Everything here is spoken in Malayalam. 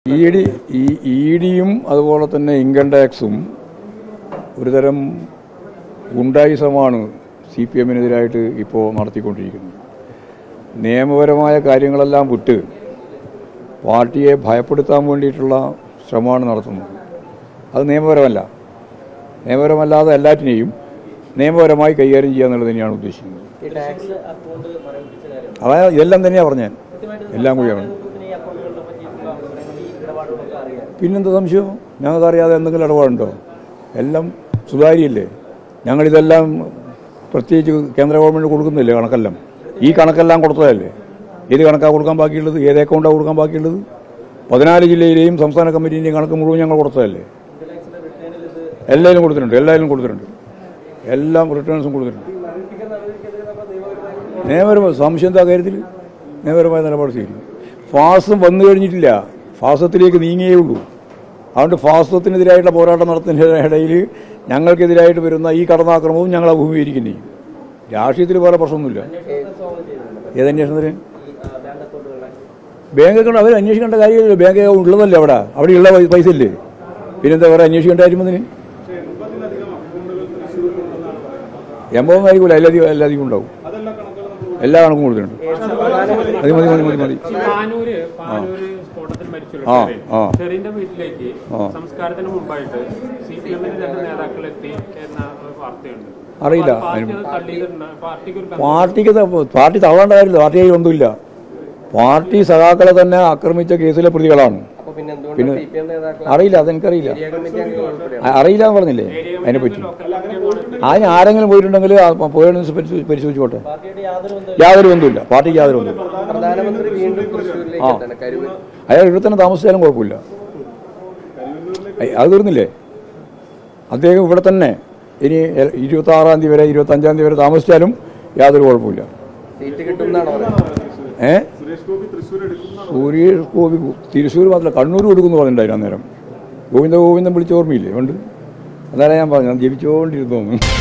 ഇ ഡി ഈ ഇ ഡിയും അതുപോലെ തന്നെ ഇൻകം ടാക്സും ഒരുതരം ഗുണ്ടായിസമാണ് സി പി എമ്മിനെതിരായിട്ട് ഇപ്പോൾ നടത്തിക്കൊണ്ടിരിക്കുന്നത് നിയമപരമായ കാര്യങ്ങളെല്ലാം വിട്ട് പാർട്ടിയെ ഭയപ്പെടുത്താൻ വേണ്ടിയിട്ടുള്ള ശ്രമമാണ് നടത്തുന്നത് അത് നിയമപരമല്ല നിയമപരമല്ലാതെ എല്ലാറ്റിനെയും നിയമപരമായി കൈകാര്യം ചെയ്യുക എന്നുള്ളത് തന്നെയാണ് ഉദ്ദേശിക്കുന്നത് ഈ ടാക്സ് അക്കൗണ്ട് മരവിപ്പിച്ച കാര്യം അതായത് ഇതെല്ലാം തന്നെയാണ് പറഞ്ഞത് കൃത്യമായിട്ട് എല്ലാം കൂടിയാണ് പിന്നെ ഈ അക്കൗണ്ടുകളിലെ പറ്റിയിട്ടുള്ള വിവരങ്ങൾ ഈ ഇടപാടുകളൊക്കെ അറിയാം പിന്നെന്താ സംശയം ഞങ്ങൾക്ക് അറിയാതെ എന്തെങ്കിലും ഇടപാടുണ്ടോ എല്ലാം സുതാര്യല്ലേ ഞങ്ങളിതെല്ലാം പ്രത്യേകിച്ച് കേന്ദ്ര ഗവൺമെൻറ് കൊടുക്കുന്നില്ലേ കണക്കെല്ലാം ഈ കണക്കെല്ലാം കൊടുത്തതല്ലേ ഏത് കണക്കാണ് കൊടുക്കാൻ ബാക്കിയുള്ളത് ഏത് അക്കൗണ്ടാണ് കൊടുക്കാൻ ബാക്കിയുള്ളത് പതിനാല് ജില്ലയിലെയും സംസ്ഥാന കമ്മിറ്റീൻ്റെയും കണക്ക് മുഴുവൻ ഞങ്ങൾ കൊടുത്തതല്ലേ ഇൻകം ടാക്സിന്റെ റിട്ടേണിൽ ഇത് എല്ലാവരും കൊടുത്തിട്ടുണ്ട് എല്ലാവരും കൊടുത്തിട്ടുണ്ട് എല്ലാം റിട്ടേൺസും കൊടുത്തിട്ടുണ്ട് മരവിപ്പിക്കാൻ നടപടിക്കെതിരെ നമ്മൾ നിയമപരമായി നിയമപരമായ സംശയം എന്താ കാര്യത്തിൽ നിയമപരമായ നിലപാട് സ്വീകരിക്കും ഫാസം വന്നു കഴിഞ്ഞിട്ടില്ല ഫാസത്തിലേക്ക് നീങ്ങിയേ ഉള്ളൂ അതുകൊണ്ട് ഫാസത്തിനെതിരായിട്ടുള്ള പോരാട്ടം നടത്തുന്നതിൻ്റെ ഇടയിൽ ഞങ്ങൾക്കെതിരായിട്ട് വരുന്ന ഈ കടന്നാക്രമവും ഞങ്ങൾ അഭിമുഖീകരിക്കുകയും ചെയ്യും രാഷ്ട്രീയത്തിൽ വേറെ പ്രശ്നമൊന്നുമില്ല അന്വേഷണത്തിൽ സോൾവ് ചെയ്തിട്ടുണ്ട് ഏത് അന്വേഷണത്തിന് ഈ ആ, ബാങ്ക് അക്കൗണ്ടുകളെ ബാങ്ക് അക്കൗണ്ട് അവർ അന്വേഷിക്കേണ്ട കാര്യമില്ല ബാങ്ക് അക്കൗണ്ട് ഉള്ളതല്ലേ അവിടെ അവിടെ ഉള്ള പൈ- പൈസ ഇല്ലേ പിന്നെന്താ വേറെ അന്വേഷിക്കേണ്ട കാര്യം അതിന് എൺപതൊന്നും ആയിരിക്കില്ല എല്ലാധികം എല്ലാധികം ഉണ്ടാവും എല്ലാ കണക്കും കൊടുത്തിട്ടുണ്ട് മതി മതി മതി മതി മതി പാനൂര് പാനൂര് സ്ഫോടനത്തിൽ മരിച്ചുള്ള ആ, ഷെറിൻ. ആ. ഷെറിന്റെ വീട്ടിലേക്ക് ആ. സംസ്കാരത്തിന് മുമ്പായിട്ട് സി പി എമ്മിന്റെ രണ്ട് നേതാക്കൾ എത്തി എന്ന ഒരു വാർത്തയുണ്ട് അറിയില്ല. പാർട്ടി അതിന് അത് തള്ളിയിട്ടുണ്ട് പാർട്ടിക്ക് ഒരു കമ്പനി- പാർട്ടിക്ക് ത- പാർട്ടി തള്ളേണ്ട കാര്യമില്ല പാർട്ടിയായി ഒന്നുമില്ല പാർട്ടി സഖാക്കളെ തന്നെ ആക്രമിച്ച കേസിലെ പ്രതികളാണ് അപ്പൊ പിന്നെ എന്തുകൊണ്ട് പിന്നെ സി പി എം നേതാക്കൾ അറിയില്ല അതെനിക്കറിയില്ല ഏരിയ കമ്മിറ്റി അംഗങ്ങൾ ഉൾപ്പെടെയാണ് അ- അറിയില്ല എന്ന് പറഞ്ഞില്ലേ അതിനെപ്പറ്റി ലോക്കൽ കമ്മിറ്റിയാണ് അതിന് ആരെങ്കിലും പോയിട്ടുണ്ടെങ്കിൽ ആ പോയതിനെ പരിശോധിച്ച് പരിശോധിച്ചോട്ടെ പാർട്ടിയുടെ യാതൊരു ബന്ധവും യാതൊരു ബന്ധമില്ല പാർട്ടിക്ക് യാതൊരു ബന്ധമില്ല പ്രധാനമന്ത്രി വീണ്ടും തൃശ്ശൂരിലേക്ക് എത്താണ് കരുവ അയാൾ ഇവിടെ തന്നെ താമസിച്ചാലും കുഴപ്പമില്ല അയ് അത് തീർന്നില്ലേ അദ്ദേഹം ഇവിടെ തന്നെ ഇനി ഇരുപത്തി ആറാം തീയതി വരെ ഇരുപത്തി അഞ്ചാം തീയതി വരെ താമസിച്ചാലും യാതൊരു കുഴപ്പമില്ല സീറ്റ് കിട്ടും എന്നാണ് പറയുന്നത് ഏ സുരേഷ് ഗോപി തൃശ്ശൂർ മാത്രമല്ല കണ്ണൂർ കൊടുക്കുന്നു പറഞ്ഞിട്ടുണ്ടായിരുന്നു അന്നേരം ഗോവിന്ദ ഗോവിന്ദൻ വിളിച്ച ഓർമ്മയില്ലേ ഉണ്ട് അതാണ് ഞാൻ പറഞ്ഞത് ജപിച്ചുകൊണ്ടിരുന്നു